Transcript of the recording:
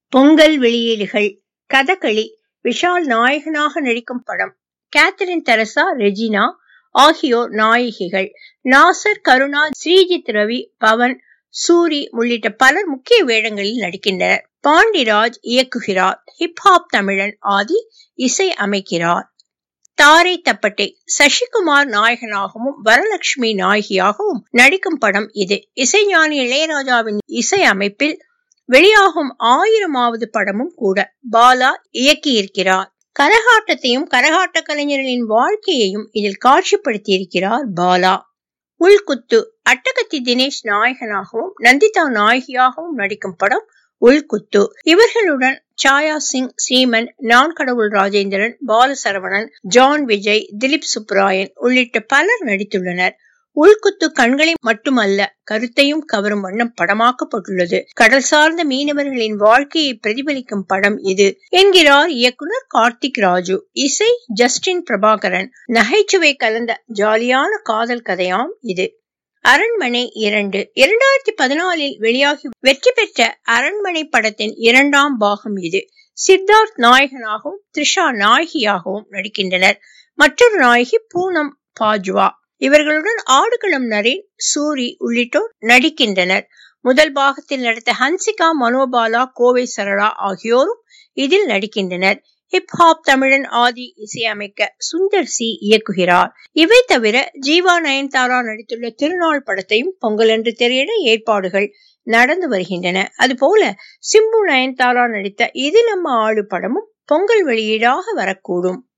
பொங்கல் வெளியீடுகள் கதகளி விஷால் நாயகனாக நடிக்கும் படம் கேத்தரின் தெரசா ரெஜினா ஆகியோர் நாயகிகள் நாசர் கருணா ஸ்ரீஜித் ரவி பவன் சூரி உள்ளிட்ட பலர் முக்கிய வேடங்களில் நடிக்கின்றனர் பாண்டிராஜ் இயக்குகிறார் ஹிப்ஹாப் தமிழன் ஆதி இசை அமைக்கிறார் தாரை தப்பட்டை சசிகுமார் நாயகனாகவும் வரலட்சுமி நாயகியாகவும் நடிக்கும் படம் இது இசைஞானி இளையராஜாவின் இசை அமைப்பில் வெளியாகும் ஆயிரமாவது படமும் கூட பாலா இயக்கியிருக்கிறார் கரகாட்டத்தையும் கரகாட்ட கலைஞர்களின் வாழ்க்கையையும் இதில் காட்சிப்படுத்தியிருக்கிறார் பாலா உள்குத்து அட்டகத்தி தினேஷ் நாயகனாகவும் நந்திதா நாயகியாகவும் நடிக்கும் படம் உள்குத்து இவர்களுடன் சாயா சிங் சீமன் நான் கடவுள் ராஜேந்திரன் பாலசரவணன் ஜான் விஜய் திலீப் சுப்ராயன் உள்ளிட்ட பலர் நடித்துள்ளனர் உள்குத்து கண்களை மட்டுமல்ல கருத்தையும் கவரும் வண்ணம் படமாக்கப்பட்டுள்ளது கடல் சார்ந்த மீனவர்களின் வாழ்க்கையை பிரதிபலிக்கும் படம் இது என்கிறார் இயக்குனர் கார்த்திக் ராஜு இசை ஜஸ்டின் பிரபாகரன் நகைச்சுவை கலந்த ஜாலியான காதல் கதையாம் இது அரண்மனை இரண்டு இரண்டாயிரத்தி பதினாலில் வெளியாகி வெற்றி பெற்ற அரண்மனை படத்தின் இரண்டாம் பாகம் இது சித்தார்த் நாயகனாகவும் த்ரிஷா நாயகியாகவும் நடிக்கின்றனர் மற்றொரு நாயகி பூனம் பாஜ்வா இவர்களுடன் ஆடுகளம் நரேன் சூரி உள்ளிட்டோர் நடிக்கின்றனர் முதல் பாகத்தில் நடித்த ஹன்சிகா மனோபாலா கோவை சரளா ஆகியோரும் இதில் நடிக்கின்றனர் ஹிப்ஹாப் தமிழன் ஆதி இசையமைக்க சுந்தர் சி இயக்குகிறார் இவை தவிர ஜீவா நயன்தாரா நடித்துள்ள திருநாள் படத்தையும் பொங்கலன்று திரையிட ஏற்பாடுகள் நடந்து வருகின்றன அதுபோல சிம்பு நயன்தாரா நடித்த இது நம்ம ஆளு படமும் பொங்கல் வெளியீடாக வரக்கூடும்